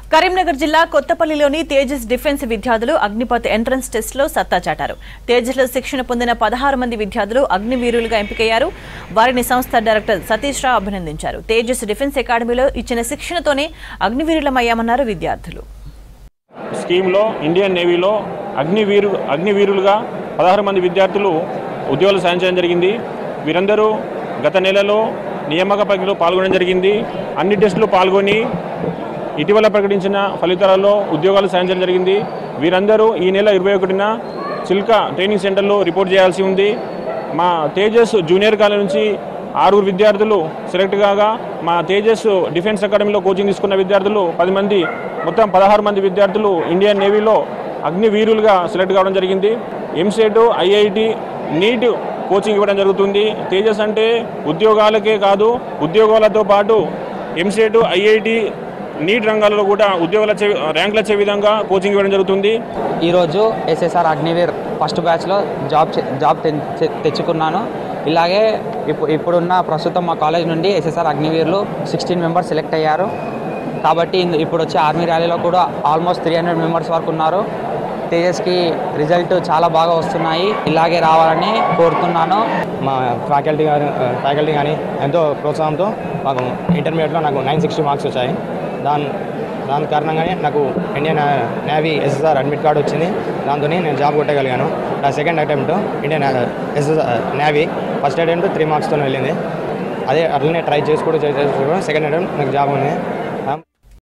కరీంనగర్ జిల్లా కొత్తపల్లిలోని తేజస్ డిఫెన్స్ విద్యార్థులు Agnipath entrance test లో సత్తా చాటారు తేజస్ లో శిక్షణ పొందిన పదహారు మంది విద్యార్థులు అగ్నివీరులుగా ఎంపికయ్యారు వారిని సంస్థ డైరెక్టర్ సతీష్ రావు అభినందించారు తేజస్ డిఫెన్స్ అకాడమీలో ఇచ్చిన శిక్షణతోనే అగ్నివీరులమయ్యామన్నారు విద్యార్థులు స్కీమ్లో ఇండియన్ నేవీలో అగ్నివీరు అగ్నివీరులుగా పదహారు మంది విద్యార్థులు ఉద్యోగాలు సాధించడం జరిగింది వీరందరూ గత నెలలో నియామక ప్రక్రియలో పాల్గొనడం జరిగింది అన్ని టెస్టులు పాల్గొని ఇటీవల ప్రకటించిన ఫలితాలలో ఉద్యోగాలు సాధించడం జరిగింది వీరందరూ ఈ నెల ఇరవై ఒకటిన చిల్కా ట్రైనింగ్ సెంటర్లో రిపోర్ట్ చేయాల్సి ఉంది మా తేజస్ జూనియర్ కాలేజ్ నుంచి ఆరుగురు విద్యార్థులు సెలెక్ట్ కాగా మా తేజస్ డిఫెన్స్ అకాడమీలో కోచింగ్ తీసుకున్న విద్యార్థులు పది మంది మొత్తం పదహారు మంది విద్యార్థులు ఇండియన్ నేవీలో అగ్నివీరులుగా సెలెక్ట్ కావడం జరిగింది ఎంసెట్ ఐఐటి నీట్ కోచింగ్ ఇవ్వడం జరుగుతుంది తేజస్ అంటే ఉద్యోగాలకే కాదు ఉద్యోగాలతో పాటు ఎంసెట్ ఐఐటి నీట్ రంగాల్లో కూడా ఉద్యోగాలు వచ్చే ర్యాంకులు వచ్చే విధంగా కోచింగ్ ఇవ్వడం జరుగుతుంది ఈరోజు ఎస్ఎస్ఆర్ అగ్నివీర్ ఫస్ట్ బ్యాచ్లో జాబ్ చే- జాబ్ తె- తె- తెచ్చుకున్నాను ఇలాగే ఇప్పుడు ఇప్పుడున్న ప్రస్తుతం మా కాలేజ్ నుండి ఎస్ఎస్ఆర్ అగ్నివీర్లు సిక్స్టీన్ మెంబర్స్ సెలెక్ట్ అయ్యారు కాబట్టి ఇందు- ఇప్పుడు వచ్చే ఆర్మీ ర్యాలీలో కూడా ఆల్మోస్ట్ త్రీ హండ్రెడ్ మెంబర్స్ వరకు ఉన్నారు తేజస్కి రిజల్ట్ చాలా బాగా వస్తున్నాయి ఇలాగే రావాలని కోరుతున్నాను మా ఫ్యాకల్టీ కానీ ఫ్యాకల్టీ కానీ ఎంతో ప్రోత్సాహంతో మాకు ఇంటర్మీడియట్లో నాకు నైన్ సిక్స్టీ మార్క్స్ వచ్చాయి దాని దాని కారణంగానే నాకు Indian Navy SSR admit card వచ్చింది దాంతో నేను జాబ్ కొట్టగలిగాను నా second attempt Indian SSR Navy first attempt three మార్క్స్తో వెళ్ళింది అదే అట్లనే ట్రై చేసుకుంటూ చేసుకుంటూ సెకండ్ అటెంప్ట్ నాకు జాబ్ ఉంది